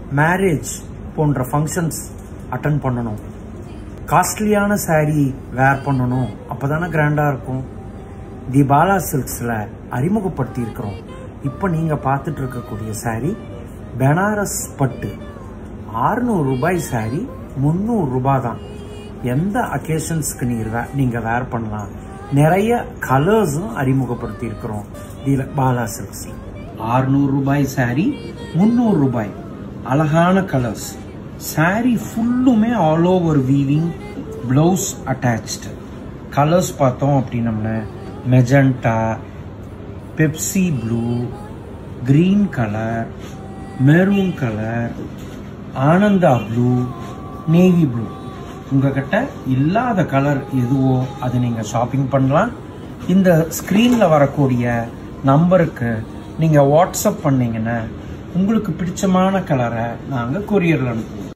marriage போன்ற functions attend பண்ணணும் காஸ்ட்லியான saree வேர் பண்ணணும் அப்பதானே கிராண்டா இருக்கும் தி பாலா சில்க்ஸில் அறிமுகப்படுத்தி இருக்கிறோம் இப்போ நீங்கள் பார்த்துட்டு இருக்கக்கூடிய saree பெனாரஸ் பட்டு 600 ரூபாய் saree முந்நூறு ரூபாய் தான் எந்த அக்கேஷன்ஸ்க்கு நீர் வே நீங்கள் வேர் பண்ணலாம் நிறைய கலர்ஸும் அறிமுகப்படுத்தி இருக்கிறோம் தி பாலா சில்க்ஸ் 600 ரூபாய் saree முந்நூறு ரூபாய் அழகான கலர்ஸ் saree ஃபுல்லுமே all over weaving blouse attached colours பார்த்தோம் அப்படின்னம்னா magenta Pepsi blue green colour maroon colour Ananda blue navy blue உங்ககிட்ட இல்லாத கலர் எதுவோ அது நீங்கள் ஷாப்பிங் பண்ணலாம் இந்த ஸ்க்ரீனில் வரக்கூடிய நம்பருக்கு நீங்கள் வாட்ஸ்அப் பண்ணீங்கன்னா உங்களுக்கு பிடிச்சமான கலரை நாங்கள் கொரியரில் அனுப்புவோம்